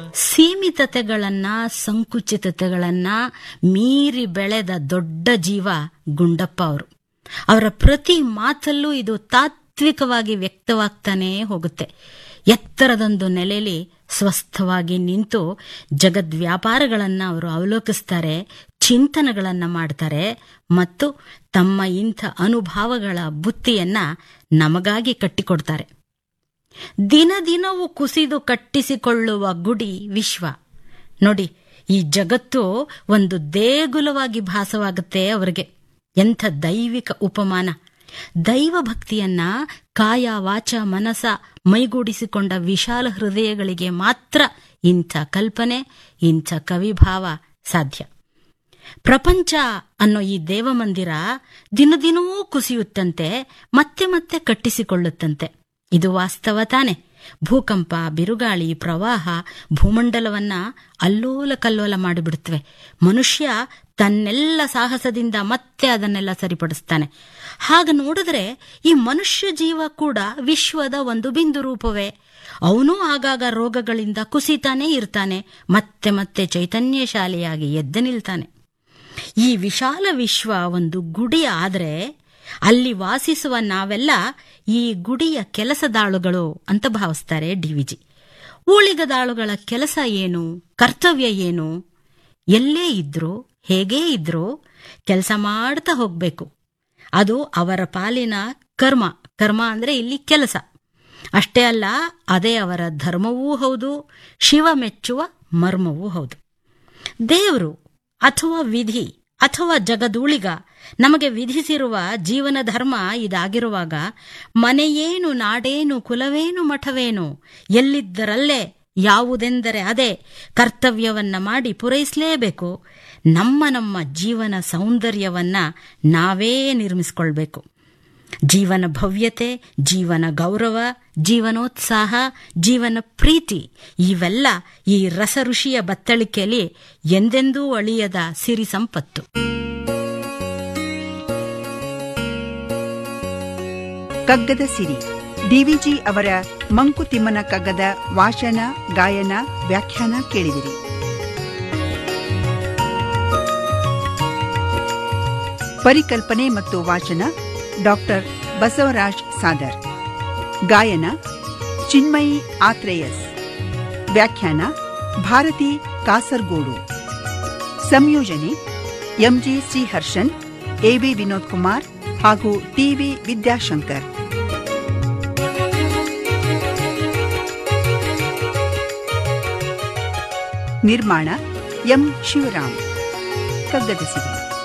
ಸೀಮಿತತೆಗಳನ್ನ ಸಂಕುಚಿತತೆಗಳನ್ನ ಮೀರಿ ಬೆಳೆದ ದೊಡ್ಡ ಜೀವ ಗುಂಡಪ್ಪ ಅವರು ಅವರ ಪ್ರತಿ ಮಾತಲ್ಲೂ ಇದು ತಾತ್ವಿಕವಾಗಿ ವ್ಯಕ್ತವಾಗ್ತಾನೇ ಹೋಗುತ್ತೆ ಎತ್ತರದೊಂದು ನೆಲೆಯಲ್ಲಿ ಸ್ವಸ್ಥವಾಗಿ ನಿಂತು ಜಗದ್ವ್ಯಾಪಾರಗಳನ್ನು ಅವರು ಅವಲೋಕಿಸ್ತಾರೆ ಚಿಂತನೆಗಳನ್ನ ಮಾಡ್ತಾರೆ ಮತ್ತು ತಮ್ಮ ಇಂಥ ಅನುಭವಗಳ ಬುತ್ತಿಯನ್ನ ನಮಗಾಗಿ ಕಟ್ಟಿಕೊಡ್ತಾರೆ ದಿನ ದಿನವೂ ಕುಸಿದು ಕಟ್ಟಿಸಿಕೊಳ್ಳುವ ಗುಡಿ ವಿಶ್ವ ನೋಡಿ ಈ ಜಗತ್ತು ಒಂದು ದೇಗುಲವಾಗಿ ಭಾಸವಾಗುತ್ತೆ ಅವರಿಗೆ ಎಂಥ ದೈವಿಕ ಉಪಮಾನ ದೈವ ಭಕ್ತಿಯನ್ನ ಕಾಯ ವಾಚ ಮನಸ ಮೈಗೂಡಿಸಿಕೊಂಡ ವಿಶಾಲ ಹೃದಯಗಳಿಗೆ ಮಾತ್ರ ಇಂಥ ಕಲ್ಪನೆ ಇಂಥ ಕವಿಭಾವ ಸಾಧ್ಯ ಪ್ರಪಂಚ ಅನ್ನೋ ಈ ದೇವಮಂದಿರ ದಿನದಿನವೂ ಕುಸಿಯುತ್ತಂತೆ ಮತ್ತೆ ಮತ್ತೆ ಕಟ್ಟಿಸಿಕೊಳ್ಳುತ್ತಂತೆ ಇದು ವಾಸ್ತವ ತಾನೆ ಭೂಕಂಪ ಬಿರುಗಾಳಿ ಪ್ರವಾಹ ಭೂಮಂಡಲವನ್ನ ಅಲ್ಲೋಲ ಕಲ್ಲೋಲ ಮಾಡಿಬಿಡುತ್ತವೆ ಮನುಷ್ಯ ತನ್ನೆಲ್ಲ ಸಾಹಸದಿಂದ ಮತ್ತೆ ಅದನ್ನೆಲ್ಲ ಸರಿಪಡಿಸ್ತಾನೆ ಹಾಗ ನೋಡಿದ್ರೆ ಈ ಮನುಷ್ಯ ಜೀವ ಕೂಡ ವಿಶ್ವದ ಒಂದು ಬಿಂದು ರೂಪವೇ ಅವನು ಆಗಾಗ ರೋಗಗಳಿಂದ ಕುಸಿತಾನೇ ಇರ್ತಾನೆ ಮತ್ತೆ ಮತ್ತೆ ಚೈತನ್ಯಶಾಲಿಯಾಗಿ ಎದ್ದು ನಿಲ್ತಾನೆ ಈ ವಿಶಾಲ ವಿಶ್ವ ಒಂದು ಗುಡಿ ಆದರೆ ಅಲ್ಲಿ ವಾಸಿಸುವ ನಾವೆಲ್ಲ ಈ ಗುಡಿಯ ಕೆಲಸದಾಳುಗಳು ಅಂತ ಭಾವಿಸ್ತಾರೆ ಡಿವಿಜಿ ಉಳಿಗದಾಳುಗಳ ಕೆಲಸ ಏನು ಕರ್ತವ್ಯ ಏನು ಎಲ್ಲೇ ಇದ್ರು ಹೇಗೇ ಇದ್ರು ಕೆಲಸ ಮಾಡ್ತಾ ಹೋಗ್ಬೇಕು ಅದು ಅವರ ಪಾಲಿನ ಕರ್ಮ ಕರ್ಮ ಅಂದ್ರೆ ಇಲ್ಲಿ ಕೆಲಸ ಅಷ್ಟೇ ಅಲ್ಲ ಅದೇ ಅವರ ಧರ್ಮವೂ ಹೌದು ಶಿವ ಮೆಚ್ಚುವ ಮರ್ಮವೂ ಹೌದು ದೇವರು ಅಥವಾ ವಿಧಿ ಅಥವಾ ಜಗದೂಳಿಗ ನಮಗೆ ವಿಧಿಸಿರುವ ಜೀವನ ಧರ್ಮ ಇದಾಗಿರುವಾಗ ಮನೆಯೇನು ನಾಡೇನು ಕುಲವೇನು ಮಠವೇನು ಎಲ್ಲಿದ್ದರಲ್ಲೇ ಯಾವುದೆಂದರೆ ಅದೇ ಕರ್ತವ್ಯವನ್ನ ಮಾಡಿ ಪೂರೈಸಲೇಬೇಕು ನಮ್ಮ ನಮ್ಮ ಜೀವನ ಸೌಂದರ್ಯವನ್ನ ನಾವೇ ನಿರ್ಮಿಸಿಕೊಳ್ಬೇಕು ಜೀವನ ಭವ್ಯತೆ ಜೀವನ ಗೌರವ ಜೀವನೋತ್ಸಾಹ ಜೀವನ ಪ್ರೀತಿ ಇವೆಲ್ಲ ಈ ರಸ ಋಷಿಯ ಬತ್ತಳಿಕೆಯಲ್ಲಿ ಎಂದೆಂದೂ ಅಳಿಯದ ಸಿರಿ ಸಂಪತ್ತು ಕಗ್ಗದ ಸಿರಿ ಡಿವಿಜಿ ಅವರ ಮಂಕುತಿಮ್ಮನ ಕಗ್ಗದ ವಾಚನ ಗಾಯನ ವ್ಯಾಖ್ಯಾನ ಕೇಳಿದಿರಿ ಪರಿಕಲ್ಪನೆ ಮತ್ತು ವಾಚನ ಡಾಕ್ಟರ್ ಬಸವರಾಜ್ ಸಾದರ್ ಗಾಯನ ಚಿನ್ಮಯಿ ಆತ್ರೇಯಸ್ ವ್ಯಾಖ್ಯಾನ ಭಾರತಿ ಕಾಸರ್ಗೋಡು ಸಂಯೋಜನೆ ಎಂಜಿ ಶ್ರೀಹರ್ಷನ್ ಎವಿ ವಿನೋದ್ ಕುಮಾರ್ ಹಾಗೂ ಟಿವಿ ವಿದ್ಯಾಶಂಕರ್ ನಿರ್ಮಾಣ ಎಂ ಶಿವರಾಮ್ ಕಗ್ಗದ ಸಿರಿ